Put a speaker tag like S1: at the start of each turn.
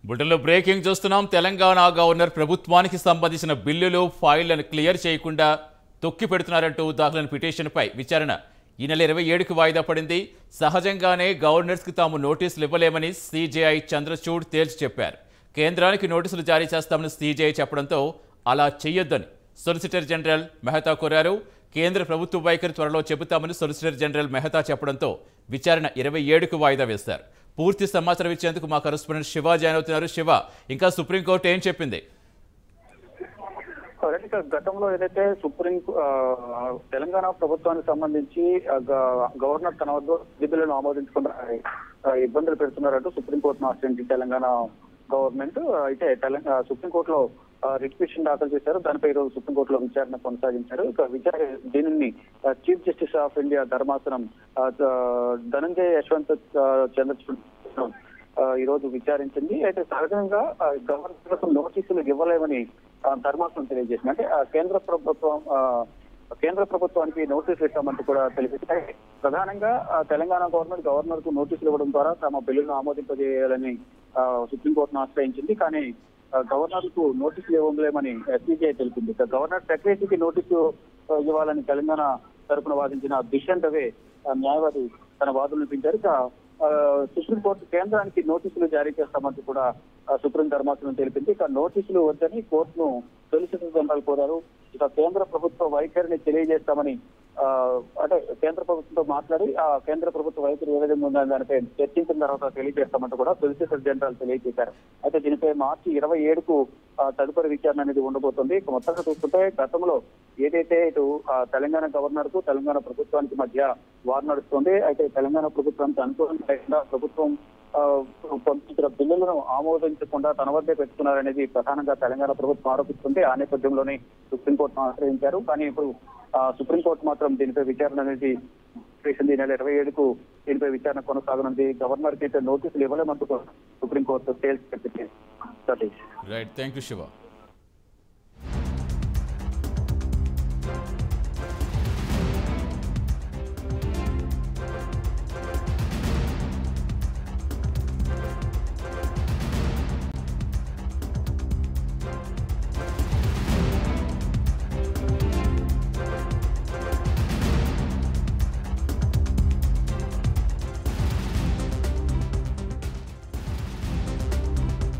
S1: బులెటిన్లో బ్రేకింగ్ చూస్తున్నాం తెలంగాణ గవర్నర్ ప్రభుత్వానికి సంబంధించిన బిల్లులు ఫైళ్లను క్లియర్ చేయకుండా తొక్కి పెడుతున్నారంటూ దాఖలైన పిటిషన్పై విచారణ ఈ నెల ఇరవై ఏడుకి వాయిదా పడింది సహజంగానే గవర్నర్స్కి తాము నోటీసులు ఇవ్వలేమని సీజేఐ చంద్రచూడ్ తేల్చి చెప్పారు కేంద్రానికి నోటీసులు జారీ చేస్తామని సీజేఐ చెప్పడంతో అలా చెయ్యొద్దని సొలిసిటర్ జనరల్ మెహతా కోరారు కేంద్ర ప్రభుత్వ వైఖరి త్వరలో చెబుతామని సొలిసిటర్ జనరల్ మెహతా చెప్పడంతో విచారణ ఇరవై ఏడుకు వాయిదా వేశారు పూర్తి సమాచారం ఇచ్చేందుకు మా కరెస్పాండెంట్ శివ జాయిన్ అవుతున్నారు శివ ఇంకా సుప్రీంకోర్టు ఏం చెప్పింది
S2: కాబట్టి ఇక గతంలో ఏదైతే సుప్రీం ఆ, తెలంగాణ ప్రభుత్వానికి సంబంధించి ఆ, గ- గవర్నర్ తన వద్ద బిల్లులను ఆమోదించకుండా ఆ, ఇబ్బందులు పెడుతున్నారంటూ సుప్రీంకోర్టును ఆశ్రయించి తెలంగాణ గవర్నమెంట్ అయితే తెలంగాణ సుప్రీంకోర్టులో రిట్ పిటిషన్ దాఖలు చేశారు దానిపై ఈరోజు సుప్రీంకోర్టులో విచారణ కొనసాగించారు ఇక విచారణ దీనిని ఆ, చీఫ్ జస్టిస్ ఆఫ్ ఇండియా ధర్మాసనం ఆ, ద- ధనంజయ్ యశ్వంత్ ఆ, చంద్రచూడ్ ఆ, ఈ రోజు విచారించింది అయితే సహజంగా ఆ, గవర్నర్ నోటీసులు ఇవ్వలేమని ఆ, ధర్మాసనం తెలియజేసింది అంటే ఆ, కేంద్ర ప్రభుత్వం ఆ, కేంద్ర ప్రభుత్వానికి నోటీసులు ఇస్తామంటూ కూడా తెలిపింది అయితే ప్రధానంగా ఆ, తెలంగాణ గవర్నమెంట్ గవర్నర్ కు నోటీసులు ఇవ్వడం ద్వారా తమ బిల్లును ఆమోదింపజేయాలని ఆ, సుప్రీంకోర్టును ఆశ్రయించింది కానీ ఆ, గవర్నర్ కు నోటీసులు ఇవ్వలేమని ఎస్సీజీఐ తెలిపింది ఇక గవర్నర్ సెక్రటరీకి నోటీసు ఆ, ఇవ్వాలని తెలంగాణ తరపున వాదించిన దుష్యంత్ దవే ఆ, న్యాయవాది తన వాదనలు వినిపించారు ఇక ఆ, సుప్రీంకోర్టు కేంద్రానికి నోటీసులు జారీ చేస్తామంటూ కూడా ఆ, సుప్రీం ధర్మాసనం తెలిపింది ఇక నోటీసులు వద్దని కోర్టును సొలిసిటర్ జనరల్ కోరారు ఇక కేంద్ర ప్రభుత్వ వైఖరిని తెలియజేస్తామని ఆ, అంటే కేంద్ర ప్రభుత్వంతో మాట్లాడి ఆ కేంద్ర ప్రభుత్వ వైఖరి ఏ విధంగా ఉందని దానిపై చర్చించిన తర్వాత తెలియజేస్తామంటూ కూడా సొలిసిటర్ జనరల్ తెలియజేశారు అయితే దీనిపై మార్చి ఇరవై ఏడుకు ఆ, తదుపరి విచారణ అనేది ఉండబోతుంది ఇక మొత్తంగా చూస్తుంటే గతంలో ఏదైతే ఇటు ఆ, తెలంగాణ గవర్నర్ కు తెలంగాణ ప్రభుత్వానికి మధ్య వార్ నడుస్తుంది అయితే తెలంగాణ ప్రభుత్వానికి అనుకూలంగా లేకుండా ప్రభుత్వం ఆ, పంపించిన బిల్లులను ఆమోదించకుండా తన వద్దే పెట్టుకున్నారనేది ప్రధానంగా తెలంగాణ ప్రభుత్వం ఆరోపిస్తుంది ఆ నేపథ్యంలోనే సుప్రీంకోర్టును ఆశ్రయించారు కానీ ఇప్పుడు ఆ, సుప్రీంకోర్టు మాత్రం దీనిపై విచారణ అనేది చేసింది ఈ నెల ఇరవై ఏడుకు దీనిపై విచారణ కొనసాగనుంది గవర్నర్ కి అయితే నోటీసులు ఇవ్వలేమంటూ కూడా సుప్రీంకోర్టు తేల్చి చెప్పింది Satish
S1: right thank you Shiva